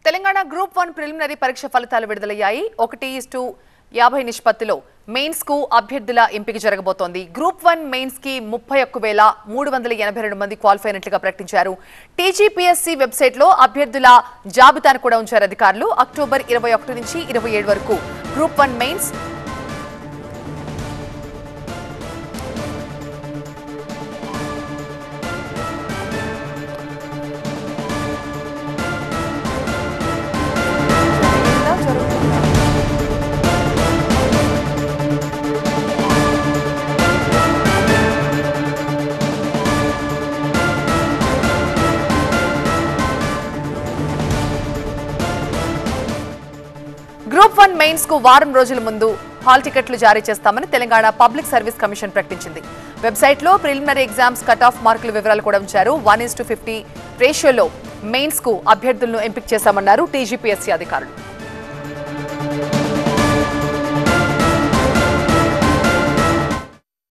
Telangana group one preliminary పరీక్ష ఫలితాలు విడుదలయ్యాయి ఒకటి ఇస్టు యాభై నిష్పత్తిలో మెయిన్స్ కు అభ్యర్థుల ఎంపిక జరగబోతోంది గ్రూప్ వన్ మెయిన్స్ కి ముప్పై ఒక్క వేల మూడు వందల ఎనభై రెండు మంది క్వాలిఫై అయినట్లుగా ప్రకటించారు టీజీపీఎస్సీ వెబ్సైట్ లో అభ్యర్థుల జాబితాను కూడా ఉంచారు అధికారులు అక్టోబర్ ఇరవై ఒకటి నుంచి ఇరవై ఏడు వరకు group one mains group one mains కు వారం రోజుల ముందు హాల్ టికెట్లు జారీ చేస్తామని తెలంగాణ పబ్లిక్ సర్వీస్ కమిషన్ ప్రకటించింది వెబ్సైట్ లో ప్రిలిమినరీ ఎగ్జామ్స్ కట్ ఆఫ్ మార్కుల వివరాలు కూడా ఉంచారు వన్ ఇస్ టు ఫిఫ్టీ రేషియోలో మెయిన్స్ కు అభ్యర్థులను ఎంపిక చేశామన్నారు టీజీపీఎస్సీ అధికారులు